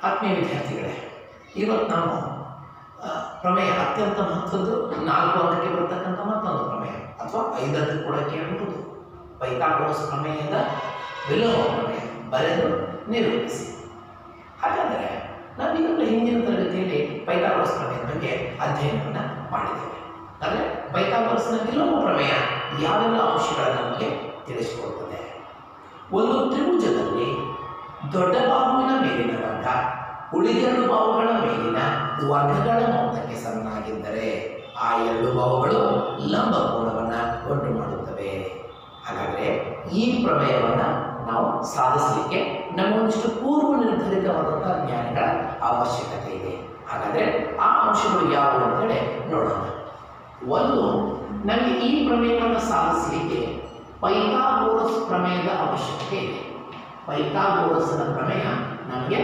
ಆತ್ಮೀಯ ವಿದ್ಯಾರ್ಥಿಗಳೇ ಇವತ್ತು ನಾವು ಆ, ಪ್ರಮೇಯ ಅತ್ಯಂತ ಮಹತ್ವದ್ದು ನಾಲ್ಕು ಅಂಕಕ್ಕೆ ಬರ್ತಕ್ಕಂಥ ಮತ್ತೊಂದು ಪ್ರಮೇಯ ಅಥವಾ ಐದಕ್ಕೆ ಕೂಡ ಕೇಳಬಹುದು ಪೈಥಾಗೋರಸ್ ಪ್ರಮೇಯದ ವಿಲೋಮ ಪ್ರಮೇಯ ಬರೆದು ನಿರೂಪಿಸಿ ಹಾಗಾದರೆ ನಾವು ಈಗಾಗಲೇ ಹಿಂದಿನ ತರಗತಿಯಲ್ಲಿ ಪೈಥಾಗೋರಸ್ ಪ್ರಮೇಯದ ಬಗ್ಗೆ ಅಧ್ಯಯನವನ್ನು ಮಾಡಿದ್ದೇವೆ ಅಂದರೆ ಪೈಥಾಗೋರಸ್ನ ವಿಲೋಮ ಪ್ರಮೇಯ ಯಾವೆಲ್ಲ ಅಂಶಗಳನ್ನು ನಮಗೆ ತಿಳಿಸಿಕೊಡ್ತದೆ ಒಂದು ತ್ರಿಭುಜದಲ್ಲಿ ದೊಡ್ಡ ಬಾಹುವಿನ ಮೇಲಿನ ವರ್ಗ ಉಳಿದೆರಡು ಬಾಹುಗಳ ಮೇಲಿನ ವರ್ಗಗಳ ಮೊತ್ತಕ್ಕೆ ಸಮನಾಗಿದ್ದರೆ ಆ ಎರಡು ಬಾಹುಗಳು ಲಂಬ ಕೋನವನ್ನು ಉಂಟು ಮಾಡುತ್ತವೆ ಹಾಗಾದರೆ ಈ ಪ್ರಮೇಯವನ್ನು ನಾವು ಸಾಧಿಸಲಿಕ್ಕೆ ನಮಗೊಂದಿಷ್ಟು ಪೂರ್ವ ನಿರ್ಧರಿತವಾದಂಥ ಜ್ಞಾನಗಳ ಅವಶ್ಯಕತೆ ಇದೆ ಹಾಗಾದರೆ ಆ ಅಂಶಗಳು ಯಾವುವು ಅಂತೇಳಿ ನೋಡೋಣ ಒಂದು ನಮಗೆ ಈ ಪ್ರಮೇಯವನ್ನು ಸಾಧಿಸಲಿಕ್ಕೆ ಪೈಥಾಗೋರಸ್ ಪ್ರಮೇಯದ ಅವಶ್ಯಕತೆ ಇದೆ ಪೈಥಾಗೋರಸ್ನ ಪ್ರಮೇಯ ನಮಗೆ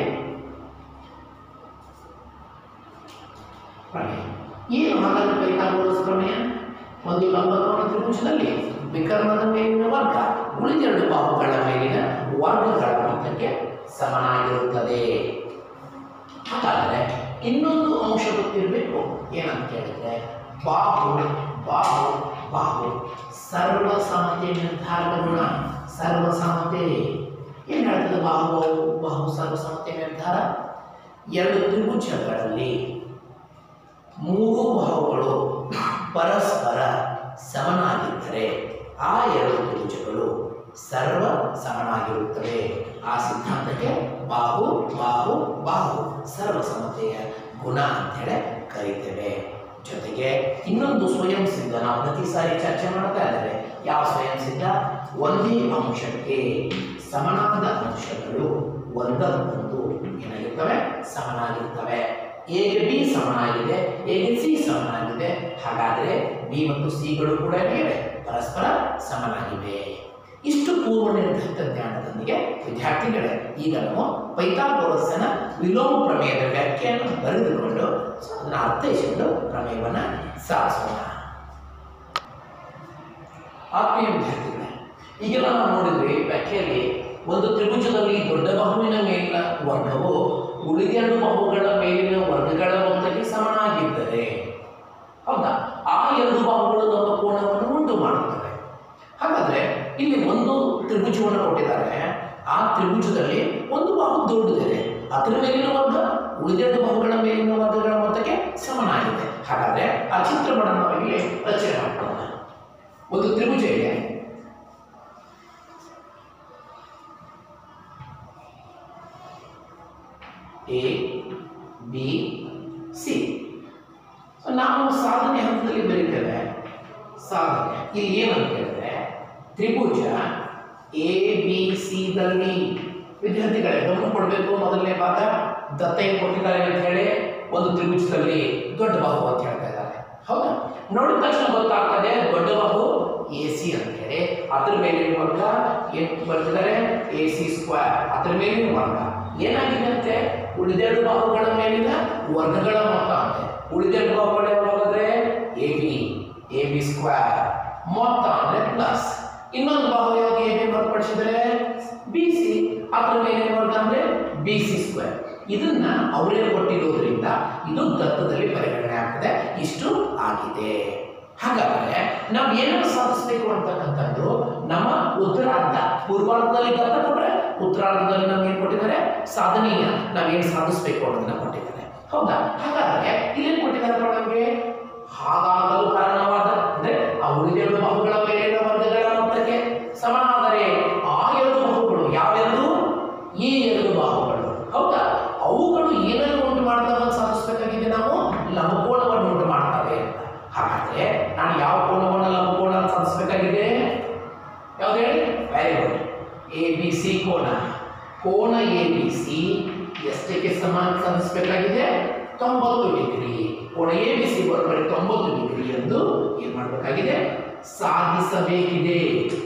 ಪ್ರಮೇಯ ಏನು ಹಾಗಾದ್ರೆ ಪೈಥಾಗೋರಸ್ ಪ್ರಮೇಯ ಒಂದು ಲಂಬಕೋನ ತ್ರಿಭುಜದಲ್ಲಿ ವಿಕರ್ಣದ ಮೇಲಿನ ವರ್ಗ ಉಳಿದೆರಡು ಬಾಹುಗಳ ಮೇಲಿನ ವರ್ಗಗಳ ಮೊತ್ತಕ್ಕೆ ಸಮನಾಗಿರುತ್ತದೆ ಹಾಗಾದರೆ ಇನ್ನೊಂದು ಅಂಶ ಗೊತ್ತಿರಬೇಕು ಏನಂತ ಕೇಳಿದ್ರೆ ಬಾಹು ಬಾಹು ಬಾಹು ಸರ್ವಸಮತೆ ನಿರ್ಧಾರದ ಗುಣ ಸರ್ವಸಮತೆ ಏನು ಹೇಳ್ತದೆ ಬಾಹು ಬಾಹು ಬಾಹು ಸರ್ವಸಮತೆ ನಿರ್ಧಾರ ಎರಡು ತ್ರಿಭುಜಗಳಲ್ಲಿ ಮೂರು ಬಾಹುಗಳು ಪರಸ್ಪರ ಸಮನಾಗಿದ್ದರೆ ಆ ಎರಡು ತ್ರಿಭುಜಗಳು ಸರ್ವ ಸಮನಾಗಿರುತ್ತವೆ ಆ ಸಿದ್ಧಾಂತಕ್ಕೆ ಬಾಹು ಬಾಹು ಬಾಹು ಸರ್ವಸಮತೆಯ ಗುಣ ಅಂತೇಳಿ ಕರೀತೇವೆ ಜೊತೆಗೆ ಇನ್ನೊಂದು ಸ್ವಯಂ ಸಿದ್ಧ ನಾವು ಪ್ರತಿ ಸಾರಿ ಚರ್ಚೆ ಮಾಡ್ತಾ ಇದ್ದೇವೆ ಯಾವ ಸ್ವಯಂ ಸಿದ್ಧ ಒಂದೇ ಅಂಶಕ್ಕೆ ಸಮನಾದ ಅಂಶಗಳು ಒಂದಕ್ಕೊಂದು ಏನಾಗಿರ್ತವೆ ಸಮನಾಗಿರ್ತವೆ ಎಗೆ ಬಿ ಸಮನಾಗಿದೆ ಎಗೆ ಸಿ ಸಮನಾಗಿದೆ ಹಾಗಾದರೆ ಬಿ ಮತ್ತು ಸಿಗಳು ಕೂಡ ಏನಿವೆ ಪರಸ್ಪರ ಸಮನಾಗಿವೆ ಇಷ್ಟು ಪೂರ್ವ ನಿರ್ಧರಿತ ಜ್ಞಾನದೊಂದಿಗೆ ವಿದ್ಯಾರ್ಥಿಗಳೇ ಈಗ ನಾವು ಪೈಥಾಗೋರಸ್ಸನ ವಿಲೋಮ ಪ್ರಮೇಯದ ವ್ಯಾಖ್ಯೆಯನ್ನು ಬರೆದುಕೊಂಡು ಸೊ ಅದನ್ನು ಅರ್ಥೈಸಿಕೊಂಡು ಪ್ರಮೇಯವನ್ನು ಸಾಧಿಸೋಣ ಆತ್ಮೀಯ ವಿದ್ಯಾರ್ಥಿಗಳೇ ಈಗೆಲ್ಲ ನಾವು ನೋಡಿದ್ವಿ ವ್ಯಾಖ್ಯೆಯಲ್ಲಿ ಒಂದು ತ್ರಿಭುಜದಲ್ಲಿ ದೊಡ್ಡ ಬಾಹುವಿನ ಮೇಲಿನ ವರ್ಗವು ಉಳಿದೆರಡು ಬಾಹುಗಳ ಮೇಲಿನ ವರ್ಗಗಳ ಮೊತ್ತಕ್ಕೆ ಸಮನಾಗಿದ್ದರೆ ಹೌದಾ ಆ ಎರಡು ಬಾಹುಗಳು ನಮ್ಮ ಕೋಣವನ್ನು ಉಂಟು ಮಾಡುತ್ತವೆ ಹಾಗಾದ್ರೆ ಇಲ್ಲಿ ಒಂದು ತ್ರಿಭುಜವನ್ನು ಕೊಟ್ಟಿದ್ದಾರೆ ಆ ತ್ರಿಭುಜದಲ್ಲಿ ಒಂದು ಬಾಹು ದೊಡ್ಡದಿದೆ ಅದರ ಮೇಲಿನ ವರ್ಗ ಉಳಿದೆರಡು ಬಾಹುಗಳ ಮೇಲಿನ ವರ್ಗಗಳ ಮೊತ್ತಕ್ಕೆ ಸಮನಾಗಿದೆ ಹಾಗಾದ್ರೆ ಆ ಚಿತ್ರವನ್ನು ನಾವು ಇಲ್ಲಿ ರಚನೆ ಮಾಡ್ಕೊಳ್ಳೋಣ ಒಂದು ತ್ರಿಭುಜ ಇದೆ ಎ ಬಿ ಸಿ ಸೊ ನಾವು ಸಾಧನೆ ಹಂತದಲ್ಲಿ ಬರೀತೇವೆ ಸಾಧನೆ ಇಲ್ಲಿ ಏನಂತ ಹೇಳಿದ್ರೆ ತ್ರಿಭುಜ ಎ ಬಿ ಸಿದಲ್ಲಿ ವಿದ್ಯಾರ್ಥಿಗಳೇ ಗಮನ ಕೊಡಬೇಕು ಮೊದಲನೇ ಭಾಗ ದತ್ತ ಏನು ಕೊಟ್ಟಿದ್ದಾರೆ ಅಂತ ಹೇಳಿ ಒಂದು ತ್ರಿಭುಜದಲ್ಲಿ ದೊಡ್ಡ ಬಾಹು ಅಂತ ಹೇಳ್ತಾ ಇದ್ದಾರೆ ಹೌದಾ ನೋಡಿದ ತಕ್ಷಣ ಗೊತ್ತಾಗ್ತದೆ ದೊಡ್ಡ ಬಾಹು ಎ ಸಿ ಅಂತ ಹೇಳಿ ಅದ್ರ ಮೇಲಿನ ವರ್ಗ ಏನು ಬರ್ತಿದ್ದಾರೆ ಎ ಸಿ ಸ್ಕ್ವೇರ್ ಅದ್ರ ಮೇಲಿನ ವರ್ಗ ಏನಾಗಿದೆ ಅಂತೆ ಉಳಿದೆರಡು ಬಾಹುಗಳ ಮೇಲಿನ ವರ್ಗಗಳ ಮೊತ್ತ ಅಂತೆ ಉಳಿದೆರಡು ಬಾಹುಗಳ ಯಾವಾಗಾದ್ರೆ A B A B square ಮೊತ್ತ ಅಂದ್ರೆ ಪ್ಲಸ್ ಇನ್ನೊಂದು ಬಾಹು ಯಾವುದು ಎ ಬಿ ಹೊರತುಪಡಿಸಿದರೆ ಬಿ ಸಿ ಅದ್ರ ಮೇಲಿನ ವರ್ಗ ಅಂದ್ರೆ ಬಿ ಸಿ ಸ್ಕ್ವೇರ್ ಇದನ್ನ ಅವರೇ ಕೊಟ್ಟಿರೋದ್ರಿಂದ ಇದು ದತ್ತದಲ್ಲಿ ಪರಿಗಣನೆ ಆಗ್ತದೆ ಇಷ್ಟು ಆಗಿದೆ ಹಾಗಾದರೆ ನಾವು ಏನನ್ನು ಸಾಧಿಸಬೇಕು ಅಂತಕ್ಕಂಥದ್ದು ನಮ್ಮ ಉತ್ತರಾರ್ಧ ಪೂರ್ವಾರ್ಧದಲ್ಲಿ ದತ್ತ ಕೊಟ್ರೆ ಉತ್ತರಾರ್ಧದಲ್ಲಿ ನಮ್ಗೆ ಏನು ಕೊಟ್ಟಿದ್ದಾರೆ ಸಾಧನೀಯ ನಾವೇನು ಸಾಧಿಸಬೇಕು ಅನ್ನೋದನ್ನ ಕೊಟ್ಟಿದ್ದಾರೆ ಹೌದಾ ಹಾಗಾದ್ರೆ ಇಲ್ಲೇನು ಕೊಟ್ಟಿದ್ದಾರೆ ನಮಗೆ ಹಾಗಾಗಲು ಕಾರಣವಾದ ಅಂದ್ರೆ ಆ ಉಳಿದೆರಡು ಬಾಹುಗಳ ಮೇಲಿನ ವರ್ಗಗಳ ಮೊತ್ತಕ್ಕೆ ಸಮನಾದರೆ ಆ ಎರಡು ಬಾಹುಗಳು ಯಾವೆರಡು ಈ ಎರಡು ಬಾಹುಗಳು ಹೌದಾ ಅವುಗಳು ಏನನ್ನು ಉಂಟು ಮಾಡ್ತವೆ ಅಂತ ಸಾಧಿಸಬೇಕಾಗಿದೆ ನಾವು ಲಂಬಕೋಣವನ್ನು ಉಂಟು ಮಾಡ್ತವೆ ಅಂತ ಹಾಗಾದ್ರೆ ನಾನು ಯಾವ ಕೋನವನ್ನು ಲಂಬಕೋಣ ಅಂತ ಸಾಧಿಸಬೇಕಾಗಿದೆ ಯಾವ್ದು ಹೇಳಿ very good A B C ಕೋನ ಕೋನ ಎ ಬಿ ಸಿ ಎಷ್ಟಕ್ಕೆ ಸಮಾನ ಸಾಧಿಸಬೇಕಾಗಿದೆ ತೊಂಬತ್ತು ಡಿಗ್ರಿ ಕೋಣ ಎ ಬಿ ಸಿ ಬರೋಬರಿ ತೊಂಬತ್ತು ಡಿಗ್ರಿ ಎಂದು ಏನು ಮಾಡಬೇಕಾಗಿದೆ ಸಾಧಿಸಬೇಕಿದೆ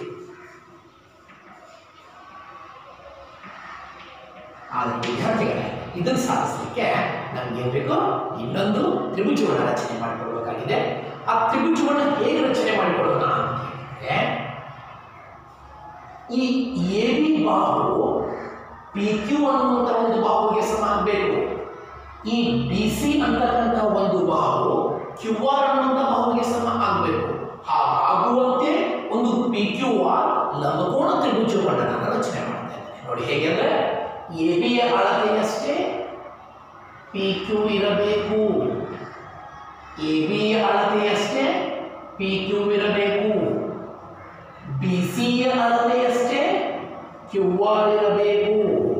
ಆದರೆ ವಿದ್ಯಾರ್ಥಿಗಳೇ ಇದನ್ನು ಸಾಧಿಸಲಿಕ್ಕೆ ನಮ್ಗೆ ಏನ್ ಬೇಕು ಇನ್ನೊಂದು ತ್ರಿಭುಜವನ್ನು ರಚನೆ ಮಾಡಿಕೊಳ್ಬೇಕಾಗಿದೆ ಆ ತ್ರಿಭುಜವನ್ನು ಹೇಗೆ ರಚನೆ ಮಾಡಿಕೊಳ್ಳೋಣ ಅಂತ ಹೇಳಿದ್ರೆ ಈ ಎ ಬಿ ಬಾಹು ಪಿ ಕ್ಯೂ ಅನ್ನುವಂಥ ಒಂದು ಬಾಹುವಿಗೆ ಸಮ ಆಗಬೇಕು ಈ ಬಿ ಸಿ ಅಂತಕ್ಕಂಥ ಒಂದು ಬಾಹು ಕ್ಯೂ ಆರ್ ಅನ್ನುವಂಥ ಬಾಹುವಿಗೆ ಸಮ ಆಗಬೇಕು ಹಾಗಾಗುವಂತೆ ಒಂದು ಪಿ ಕ್ಯೂ ಆರ್ ಲಂಬಕೋಣ ತ್ರಿಭುಜವನ್ನು ನಾನು ರಚನೆ ಮಾಡ್ತಾ ಇದ್ದೇನೆ ನೋಡಿ ಹೇಗೆ ಅಂದ್ರೆ ಎ ಬಿಯ ಅಳತೆಯಷ್ಟೇ ಪಿ ಕ್ಯೂ ಇರಬೇಕು ಎ ಬಿಯ ಅಳತೆಯಷ್ಟೇ ಪಿ ಕ್ಯೂ ಇರಬೇಕು ಬಿ ಸಿಯ ಅಳತೆಯಷ್ಟೇ ಕ್ಯೂ ಆರ್ ಇರಬೇಕು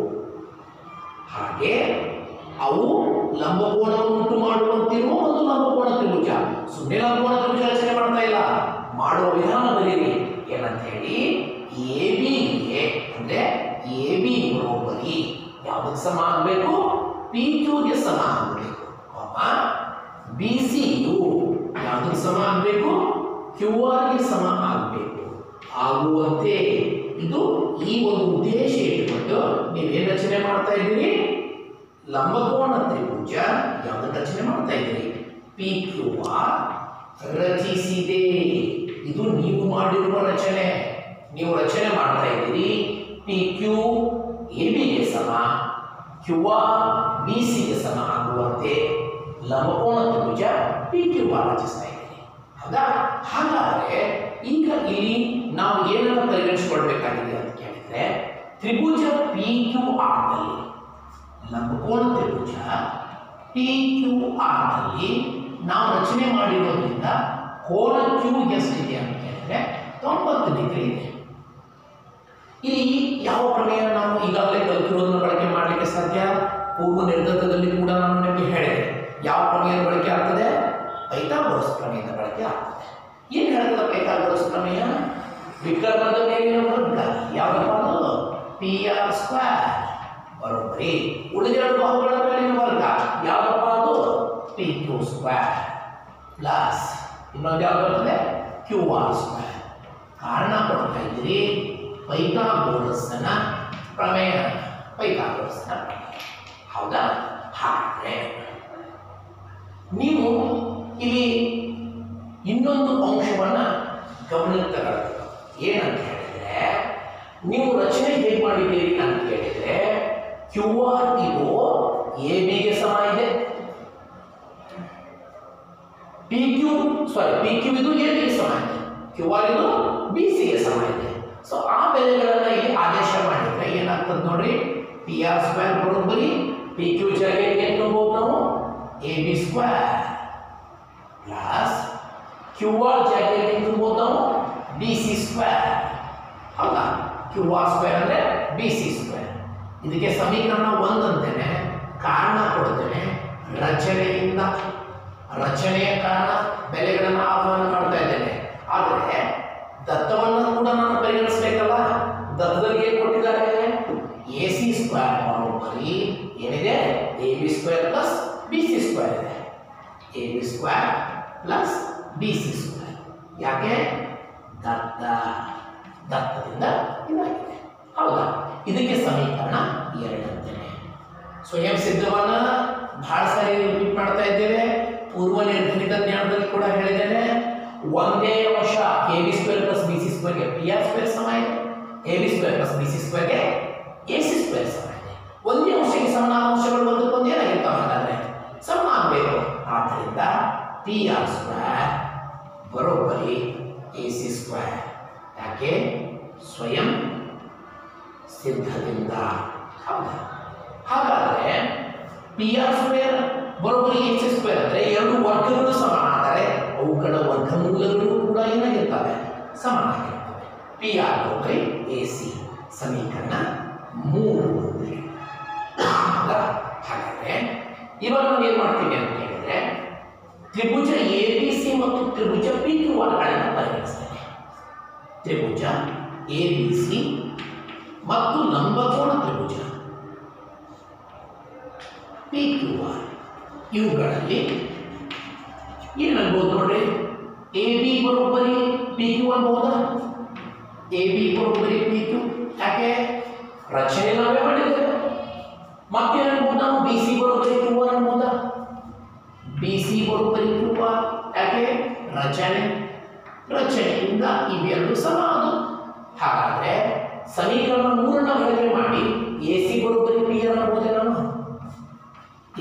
ಹಾಗೆ ಅವು ಲಂಬಕೋನವನ್ನು ಉಂಟು ಮಾಡುವಂತಿರುವ ಒಂದು ಲಂಬಕೋಣ ತ್ರಿಭುಜ ಸುಮ್ಮನೆ ಲಂಬಕೋಣ ತ್ರಿಭುಜ ರಚನೆ ಮಾಡ್ತಾ ಇಲ್ಲ ಮಾಡುವ ವಿಧಾನ ಬರೀರಿ ಏನಂತ ಹೇಳಿ ಎ ಬಿಗೆ ಅಂದ್ರೆ ಎ ಬಿ ಬರೋಬ್ಬರಿ ಯಾವುದಕ್ಕೆ ಸಮ ಆಗಬೇಕು ಪಿ ಕ್ಯೂಗೆ ಸಮ ಆಗಬೇಕು ಬಿ ಸಿಯು ಯಾವುದಕ್ಕೆ ಸಮ ಆಗಬೇಕು ಕ್ಯೂ ಆರ್ಗೆ ಸಮ ಆಗಬೇಕು ಆಗುವಂತೆ ಇದು ಈ ಒಂದು ಉದ್ದೇಶ ಇಟ್ಟುಕೊಂಡು ನೀವೇನು ರಚನೆ ಮಾಡ್ತಾ ಇದ್ದೀರಿ ಲಂಬಕೋಣ ತ್ರಿಭುಜ ಯಾವುದನ್ನು ರಚನೆ ಮಾಡ್ತಾ ಇದ್ದೀರಿ ಪಿ ಕ್ಯೂ ಆರ್ ರಚಿಸಿದೆ ಇದು ನೀವು ಮಾಡಿರುವ ರಚನೆ ನೀವು ರಚನೆ ಮಾಡ್ತಾ ಇದ್ದೀರಿ ಪಿ ಕ್ಯೂ ಎ ಬಿಗೆ ಸಮ ಕ್ಯೂ ಆರ್ ಬಿ ಸಿಗೆ ಸಮ ಆಗುವಂತೆ ಲಂಬಕೋಣ ತ್ರಿಭುಜ ಪಿ ಕ್ಯೂ ಆರ್ ರಚಿಸ್ತಾ ಇದ್ದೀರಿ ಹೌದಾ ಹಾಗಾದರೆ ಈಗ ಇಲ್ಲಿ ನಾವು ಏನನ್ನು ಪರಿಗಣಿಸಿಕೊಳ್ಬೇಕಾಗಿದೆ ಅಂತ ಕೇಳಿದ್ರೆ ತ್ರಿಭುಜ ಪಿ ಕ್ಯೂ ಆರ್ ನಲ್ಲಿ ಲಂಬಕೋಣ ತ್ರಿಭುಜ ಪಿ ಕ್ಯೂ ಆರ್ ನಲ್ಲಿ ನಾವು ರಚನೆ ಮಾಡಿರೋದ್ರಿಂದ ಕೋನ ಕ್ಯೂ ಎಷ್ಟಿದೆ ಅಂತ ಕೇಳಿದ್ರೆ ತೊಂಬತ್ತು ಡಿಗ್ರಿ ಇದೆ ಇಲ್ಲಿ ಯಾವ ಪ್ರಮೇಯ ನಾವು ಈಗಾಗಲೇ ಕಲಿತಿರೋದನ್ನು ಬಳಕೆ ಮಾಡಲಿಕ್ಕೆ ಸಾಧ್ಯ ಪೂರ್ವ ನಿರ್ಗತದಲ್ಲಿ ಕೂಡ ನಾನು ನಿಮಗೆ ಹೇಳಿದೆ ಯಾವ ಪ್ರಮೇಯದ ಬಳಕೆ ಆಗ್ತದೆ ಪೈಥಾಗೋರಸ್ ಪ್ರಮೇಯದ ಬಳಕೆ ಆಗ್ತದೆ ಏನು ಹೇಳ್ತದೆ ಪೈಥಾಗೋರಸ್ ಪ್ರಮೇಯ ವಿಕರ್ಣದ ಮೇಲಿನ ವರ್ಗ ಯಾವ್ದಪ್ಪ ಅದು ಪಿ ಆರ್ ಸ್ಕ್ವೇರ್ ಬರೋಬ್ಬರಿ ಉಳಿದೆರಡು ಬಾಹುಗಳ ಮೇಲಿನ ವರ್ಗ ಯಾವ್ದಪ್ಪ ಅದು ಪಿ ಕ್ಯೂ ಸ್ಕ್ವೇರ್ ಪ್ಲಸ್ ಇನ್ನೊಂದು ಯಾವ್ದು ಬರ್ತದೆ ಕ್ಯೂ ಆರ್ ಸ್ಕ್ವೇರ್ ಕಾರಣ ಕೊಡ್ತಾ ಇದ್ದೀರಿ ಪೈಥಾಗೋರಸ್ನ ಪ್ರಮೇಯ ಪೈಥಾಗೋರಸ್ನ ಪ್ರಮೇಯ ಹೌದಾ ಹಾಗೆ ನೀವು ಇಲ್ಲಿ ಇನ್ನೊಂದು ಅಂಶವನ್ನ ಗಮನಕ್ಕೆ ತಗೊಳ್ಬೇಕು ಏನಂತ ಹೇಳಿದ್ರೆ ನೀವು ರಚನೆ ಹೇಗೆ ಮಾಡಿದ್ದೀರಿ ಅಂತ ಕೇಳಿದ್ರೆ ಕ್ಯೂ ಆರ್ ಇದು ಎ ಬಿಗೆ ಸಮ ಇದೆ P Q sorry P Q ಇದು ಎ ಬಿಗೆ ಸಮ ಇದೆ ಕ್ಯೂ ಆರ್ ಇದು ಬಿ ಸಿಗೆ ಸಮ ಇದೆ ಸೊ ಆ ಬೆಲೆಗಳನ್ನ ಇಲ್ಲಿ ಆದೇಶ ಮಾಡಿದ್ರೆ ಏನಾಗ್ತದೆ ನೋಡ್ರಿ ಪಿ ಆರ್ ಸ್ಕ್ವೇರ್ ಬರೋಬ್ಬರಿ ಪಿ ಕ್ಯೂ ಜಾಗೆ ಏನು ತಗೋಬಹುದು ನಾವು A B square plus Q R ಜಾಗದಲ್ಲಿ ತುಂಬೋದು ನಾವು ಬಿ ಸಿ ಸ್ಕ್ವೇರ್ ಹೌದಾ ಕ್ಯೂ ಆರ್ ಸ್ಕ್ವೇರ್ ಅಂದರೆ ಬಿ ಸಿ ಸ್ಕ್ವೇರ್ ಇದಕ್ಕೆ ಸಮೀಕರಣ ಒಂದು ಅಂತೇನೆ ಕಾರಣ ಕೊಡ್ತೇನೆ ರಚನೆಯಿಂದ ರಚನೆಯ ಕಾರಣ ಬೆಲೆಗಳನ್ನು ಆಹ್ವಾನ ಮಾಡ್ತಾ ಇದ್ದೇನೆ ಆದರೆ ದತ್ತವನ್ನು ಕೂಡ ನಾನು ಪರಿಗಣಿಸಬೇಕಲ್ಲ ದತ್ತದಲ್ಲಿ ಏನು ಕೊಟ್ಟಿದ್ದಾರೆ ಎ ಸಿ ಸ್ಕ್ವೇರ್ ಬರೋಬ್ಬರಿ ಏನಿದೆ A B square plus B C square ಇದೆ A B square plus B C square ಯಾಕೆ ದತ್ತ ದತ್ತದಿಂದ ಇದಾಗಿದೆ ಹೌದಾ ಇದಕ್ಕೆ ಸಮೀಕರಣ ಎರಡಂತೇನೆ ಸ್ವಯಂ ಸಿದ್ಧವನ್ನ ಬಹಳ ಸಾರಿ ರಿಪೀಟ್ ಮಾಡ್ತಾ ಇದ್ದೇವೆ ಪೂರ್ವ ನಿರ್ಧರಿತ ಜ್ಞಾನದಲ್ಲಿ ಕೂಡ ಹೇಳಿದ್ದೇನೆ ಒಂದೇ ಅಂಶ A B square plus B C ಸ್ಕ್ವೇರ್ಗೆ ಪಿ ಆರ್ ಸ್ಕ್ವೇರ್ ಸಮ ಇದೆ A B square plus B C ಸ್ಕ್ವೇರ್ಗೆ ಎ ಸಿ ಸ್ಕ್ವೇರ್ ಸಮ ಇದೆ ಒಂದೇ ಅಂಶಕ್ಕೆ ಸಮನಾದ ಅಂಶಗಳು ಒಂದಕ್ಕೊಂದು ಏನಾಗಿರ್ತಾವೆ ಹಾಗಾದ್ರೆ ಸಮ ಆಗಬೇಕು ಆದ್ದರಿಂದ ಪಿ ಆರ್ ಸ್ಕ್ವೇರ್ ಬರೋಬ್ಬರಿ ಎ ಸಿ ಸ್ಕ್ವೇರ್ ಯಾಕೆ ಸ್ವಯಂ ಸಿದ್ಧದಿಂದ ಹೌದಾ ಹಾಗಾದರೆ ಪಿ ಆರ್ ಸ್ಕ್ವೇರ್ ಬರೋಬ್ಬರಿ ಎಚ್ ಸ್ಕ್ವೇರ್ ಅಂದರೆ ಎರಡು ವರ್ಗಗಳು ಸಮಾನ ಆದರೆ ಅವುಗಳ ವರ್ಗಮೂಲಗಳು ಕೂಡ ಏನಾಗಿರ್ತವೆ ಸಮಾನಾಗಿರ್ತವೆ ಪಿ ಆರ್ ಬರೋಬ್ಬರಿ ಎ ಸಿ ಸಮೀಕರಣ ಮೂರು ಅಂದ್ರೆ. ಹೌದಾ? ಹಾಗಾದ್ರೆ ಇವಾಗ ನಾವು ಏನು ಮಾಡ್ತೀವಿ ಅಂತ ಹೇಳಿದ್ರೆ ತ್ರಿಭುಜ ಎ ಬಿ ಸಿ ಮತ್ತು ತ್ರಿಭುಜ ಪಿ ಕ್ಯೂ ಆರ್ಗಳನ್ನು ಪರಿಗಣಿಸ್ತೇವೆ ತ್ರಿಭುಜ ಎ ಬಿ ಸಿ ಮತ್ತು ಲಂಬಕೋಣ ತ್ರಿಭುಜ ಪಿ ಕ್ಯೂ ಆರ್ ಇವುಗಳಲ್ಲಿ ಏನು ಅನ್ಬೋದು ನೋಡ್ರಿ ಎ ಬಿ ಬರೋಬ್ಬರಿ ಪಿ ಕ್ಯೂ ಅನ್ಬೋದಾ ಎ ಬಿ ಬರೋಬ್ಬರಿ ಪಿ ಕ್ಯೂ ಯಾಕೆ ರಚನೆ ನಾವೇ ಮಾಡಿದ್ದೇವೆ ಮತ್ತೆ ಅನ್ಬೋದು ನಾವು ಬಿ ಸಿ ಬರೋಬ್ಬರಿ ಕ್ಯೂ ಆರ್ ಅನ್ಬೋದಾ ಬಿ ಸಿ ಬರೋಬ್ಬರಿ ಕ್ಯೂ ಆರ್ ಯಾಕೆ ರಚನೆ ರಚನೆಯಿಂದ ಇವೆರಡು ಸಮ ಅದು ಹಾಗಾದ್ರೆ ಸಮೀಕರಣ ಮೂರನ್ನ ಬಳಕೆ ಮಾಡಿ ಎ ಸಿ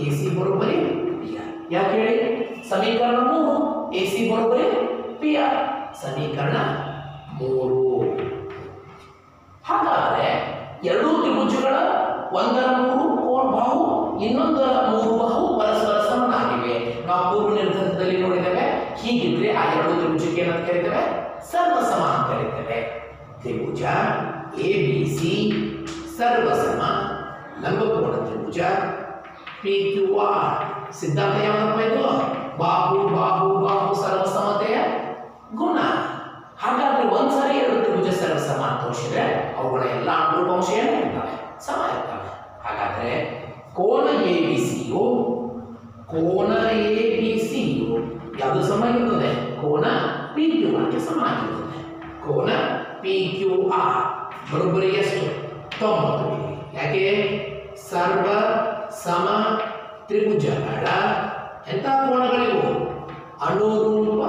ಎ ಸಿ ಬರೋಬ್ಬರಿ ಪಿ ಆರ್ ಯಾಕೆ ಹೇಳಿ ಸಮೀಕರಣ ಮೂರು ಎ ಸಿ ಬರೋಬ್ಬರಿ ಪಿ ಆರ್ ಸಮೀಕರಣ ಮೂರು ಹಾಗಾದ್ರೆ ಎರಡೂ ತ್ರಿಭುಜಗಳ ಒಂದರ ಮೂರು ಕೋಣ ಬಾಹು ಇನ್ನೊಂದರ ಮೂರು ಬಾಹು ಪರಸ್ಪರ ಸಮನಾಗಿವೆ ನಾವು ಪೂರ್ವ ನಿರ್ಧರಿತದಲ್ಲಿ ನೋಡಿದ್ದೇವೆ ಹೀಗಿದ್ರೆ ಆ ಎರಡು ತ್ರಿಭುಜಕ್ಕೆ ಏನಂತ ಕರಿತೇವೆ ಸರ್ವಸಮ ಅಂತ ಕರಿತೇವೆ ತ್ರಿಭುಜ ಎ ಬಿ ಸಿ ಸರ್ವಸಮ ಲಂಬಕೋಣ ತ್ರಿಭುಜ ಪಿ ಕ್ಯೂ ಆರ್ ಸಿದ್ಧಾಂತ ಯಾವಪ್ಪ ಇದು ಬಾಹು ಬಾಹು ಬಾಹು ಸರ್ವಸಮತೆಯ ಗುಣ ಹಾಗಾದ್ರೆ ಒಂದ್ಸರಿ ಎರಡು ತ್ರಿಭುಜ ಸರ್ವಸಮ ಅಂತ ತೋರಿಸಿದ್ರೆ ಅವುಗಳ ಎಲ್ಲ ಅಂಶ ಏನಿರ್ತವೆ ಸಮ ಇರ್ತವೆ ಹಾಗಾದ್ರೆ ಕೋನ ಎ ಬಿ ಸಿಯು ಕೋನ ಎ ಬಿ ಸಿಯು ಯಾವುದು ಸಮ ಇರುತ್ತದೆ ಕೋನ ಪಿ ಕ್ಯೂ ಆರ್ಗೆ ಸಮ ಆಗಿರುತ್ತದೆ ಕೋನ ಪಿ ಕ್ಯೂ ಆರ್ ಬರೋಬ್ಬರಿ ಎಷ್ಟು ತೊಂಬತ್ತು ಡಿಗ್ರಿ ಯಾಕೆ ಸರ್ವ ಸಮ ತ್ರಿಭುಜಗಳ ಎಂಥ ಕೋನಗಳಿವು ಅನುರೂಪ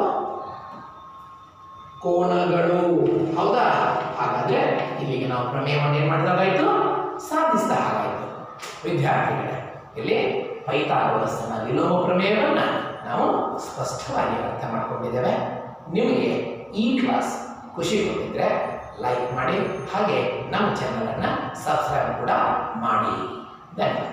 ಕೋನಗಳು ಹೌದಾ ಹಾಗಾದ್ರೆ ಇಲ್ಲಿಗೆ ನಾವು ಪ್ರಮೇಯವನ್ನು ಏನ್ ಮಾಡಿದಾಗಾಯ್ತು ಸಾಧಿಸಿದ ಹಾಗಾಯ್ತು ವಿದ್ಯಾರ್ಥಿಗಳೇ ಇಲ್ಲಿ ಪೈಥಾಗೋರಸ್ನ ವಿಲೋಮ ಪ್ರಮೇಯವನ್ನ ನಾವು ಸ್ಪಷ್ಟವಾಗಿ ಅರ್ಥ ಮಾಡ್ಕೊಂಡಿದ್ದೇವೆ ನಿಮಗೆ ಈ ಕ್ಲಾಸ್ ಖುಷಿ ಕೊಟ್ಟಿದ್ರೆ ಲೈಕ್ ಮಾಡಿ ಹಾಗೆ ನಮ್ಮ ಚಾನಲನ್ನು ಸಬ್ಸ್ಕ್ರೈಬ್ ಕೂಡ ಮಾಡಿ ಧನ್ಯವಾದ